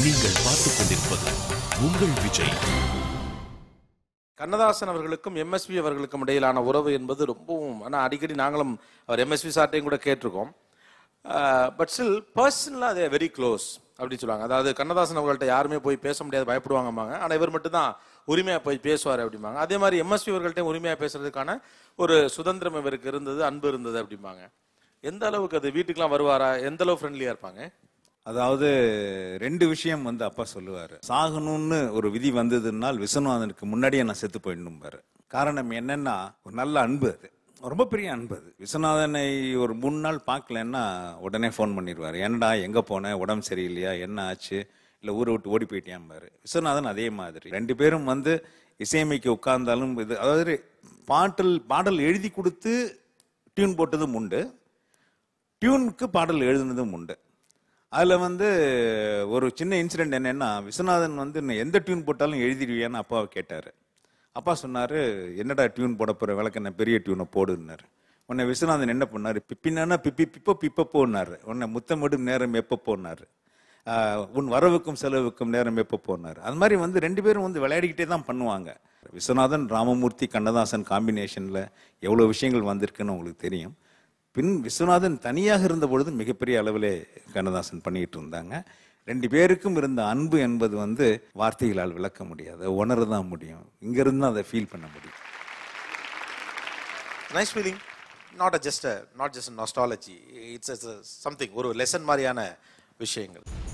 நீங்கள் பார்த்துக் கொண்டிருப்பது உங்கள் விஜய் கண்ணதாசன் அவர்களுக்கும் எம்எஸ்வி அவர்களுக்கும் இடையிலான உறவு என்பது ரொம்பவும் ஆனால் அடிக்கடி நாங்களும் அவர் எம்எஸ்வி சார்ட்டையும் கூட கேட்டிருக்கோம் பட் ஸ்டில் பர்சனலாக அதே வெரி க்ளோஸ் அப்படின்னு சொல்லுவாங்க அதாவது கண்ணதாசன் அவர்கள்ட்ட யாருமே போய் பேச முடியாது பயப்படுவாங்கம்பாங்க ஆனால் இவர் மட்டும்தான் உரிமையாக போய் பேசுவார் அப்படிம்பாங்க அதே மாதிரி எம்எஸ்வி அவர்கள்ட்ட உரிமையாக பேசுறதுக்கான ஒரு சுதந்திரம் இவருக்கு இருந்தது அன்பு இருந்தது அப்படிம்பாங்க எந்த அளவுக்கு அது வீட்டுக்கெல்லாம் வருவாரா எந்த அளவு ஃப்ரெண்ட்லியாக இருப்பாங்க அதாவது ரெண்டு விஷயம் வந்து அப்பா சொல்லுவாரு சாகணும்னு ஒரு விதி வந்ததுனால் விஸ்வநாதனுக்கு முன்னாடியே நான் செத்து போயிடணும் காரணம் என்னன்னா ஒரு நல்ல அன்பு அது ரொம்ப பெரிய அன்பு அது விஸ்வநாதனை ஒரு மூணு நாள் பார்க்கலன்னா உடனே ஃபோன் பண்ணிடுவார் என்னடா எங்க போன உடம்பு சரியில்லையா என்ன ஆச்சு இல்லை ஊரை விட்டு ஓடி போயிட்டியாம்பாரு விஸ்வநாதன் அதே மாதிரி ரெண்டு பேரும் வந்து இசையமைக்க உட்கார்ந்தாலும் இது அதாவது பாட்டல் பாடல் எழுதி கொடுத்து டியூன் போட்டதும் உண்டு டியூனுக்கு பாடல் எழுதுனதும் உண்டு அதில் வந்து ஒரு சின்ன இன்சிடென்ட் என்னன்னா விஸ்வநாதன் வந்து "நீ எந்த டியூன் போட்டாலும் எழுதிடுவியான்னு அப்பாவை கேட்டார் அப்பா சொன்னார் என்னடா டியூன் போட போகிற விளக்கு என்ன பெரிய டியூனை போடுன்னாரு உன்னை விஸ்வநாதன் என்ன பண்ணார் பிப்பின்னா பிப்பி பிப்போ பிப்பப்போன்னாரு உன்னை முத்தமிடும் நேரம் எப்போ போனார் உன் வரவுக்கும் செலவுக்கும் நேரம் எப்போ போனார் அது மாதிரி வந்து ரெண்டு பேரும் வந்து விளையாடிக்கிட்டே தான் பண்ணுவாங்க விஸ்வநாதன் ராமமூர்த்தி கண்ணதாசன் காம்பினேஷனில் எவ்வளோ விஷயங்கள் வந்திருக்குன்னு உங்களுக்கு தெரியும் பின் விஸ்வநாதன் தனியாக இருந்த பொழுது மிகப்பெரிய அளவிலே கண்ணதாசன் பண்ணிட்டு இருந்தாங்க ரெண்டு பேருக்கும் இருந்த அன்பு என்பது வந்து வார்த்தைகளால் விளக்க முடியாது உணர தான் முடியும் இங்கிருந்து தான் அதை ஃபீல் பண்ண முடியும் nice feeling not a just not just nostalgia it's something ஒரு லெசன் மாதிரியான விஷயங்கள்